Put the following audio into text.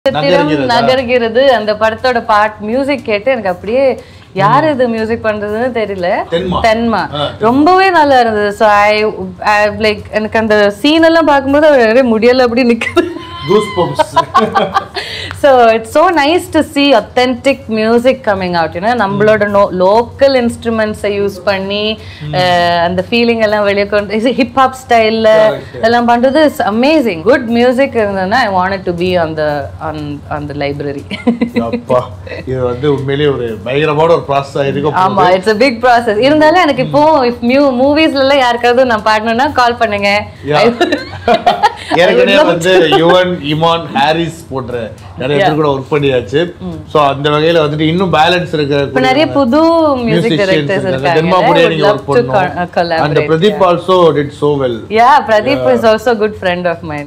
நட்சத்திரம் நகர்கிறதா? நகர்கிறது அந்த படத்தோட பாட் மியூசிக் கேட்டு எனக்கு அப்படியே யார் இது மியூசிக் பண்றதுன்னு தெரியல தென்மா. தென்மா ஆ, ரொம்பவே நல்லா இருந்தது ஸோ ஐ லைக் எனக்கு அந்த சீன் எல்லாம் பார்க்கும்போது அப்படியே முடியல அப்படி நிக்குது goose bumps so it's so nice to see authentic music coming out ஏன்னா நம்மளோட நோ லோக்கல் இன்ஸ்ட்ருமெண்ட்ஸை யூஸ் பண்ணி அஹ், அந்த ஃபீலிங் எல்லாம் வெளியே கொண்டு ஹிப் ஹாப் ஸ்டைலில் எல்லாம் பண்ணுறது இட்ஸ் அமேசிங் குட் மியூசிக் இருந்ததுன்னா ஐ வாண்ட் டு பி அந்த அந்த லைப்ரரி அப்பா இது வந்து உண்மையிலேயே ஒரு பயங்கரமான ஒரு ப்ராசஸ் ஆயிருக்கும் ஆமா இட்ஸ் a பிக் ப்ராசஸ் இருந்தாலும் எனக்கு இப்போ இஃப் மியூ மூவிஸ்ல எல்லாம் யாருக்காவது நான் பாடணும்னா கால் பண்ணுங்க ஏற்கனவே வந்து யுவன் இமான் ஹாரிஸ் போன்ற நிறைய பேர் கூட ஒர்க் பண்ணியாச்சு சோ அந்த வகையில வந்துட்டு இன்னும் பேலன்ஸ் இப்போ இருக்க நிறைய புது மியூசிக் musicians டைரக்டர்ஸ் இருக்காங்க. தென்மாபுரியா நீங்க ஒர்க் இருக்காங்க பண்ணணும் அந்த collaborate Pradeep also did so well yeah pradeep is also a good friend of mine